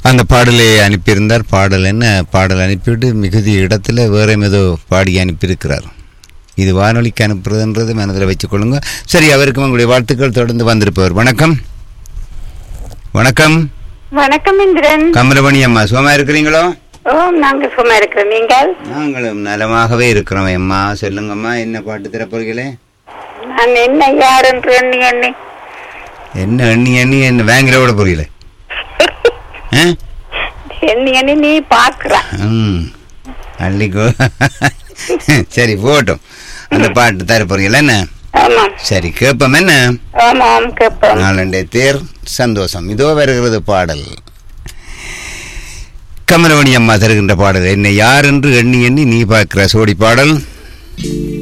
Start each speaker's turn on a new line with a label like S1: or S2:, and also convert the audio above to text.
S1: அந்த பாடலை அனுப்பியிருந்தார் பாடல் என்ன பாடல் அனுப்பிவிட்டு மிகுதி இடத்துல வேற ஏதோ பாடி அனுப்பியிருக்கிறார் இது வானொலிக்கு அனுப்புறதுன்றது மனதில் வச்சுக்கொள்ளுங்க சரி அவருக்கும் உங்களுடைய வாழ்த்துக்கள் தொடர்ந்து வந்திருப்பவர் வணக்கம் வணக்கம்
S2: வணக்கம் இந்திரன்
S1: கமலமணி அம்மா சுகமா இருக்கிறீங்களோ
S2: ஓ நாங்க சும்மா இருக்கிறோம் நீங்கள்
S1: நாங்களும் நலமாகவே இருக்கிறோம் அம்மா சொல்லுங்கம்மா என்ன பாட்டு திறப்பீர்களே
S2: நான் என்ன யார் என்று எண்ணி எண்ணி
S1: என்ன எண்ணி எண்ணி என்ன வேங்கில விட புரியல ஆ?
S2: எண்ணி எண்ணி நீ பாக்குற
S1: ம் அள்ளிக்கோ சரி போட்டும் அந்த பாட்டு தர போறீங்களா என்ன
S2: ஆமாம்
S1: சரி கேட்போம் என்ன
S2: ஆமாம் கேட்போம்
S1: நாளண்டே தேர் சந்தோஷம் இதோ வருகிறது பாடல் கமலமணி அம்மா தருகின்ற பாடல் என்னை யார் என்று எண்ணி எண்ணி நீ பார்க்கிற சோடி பாடல்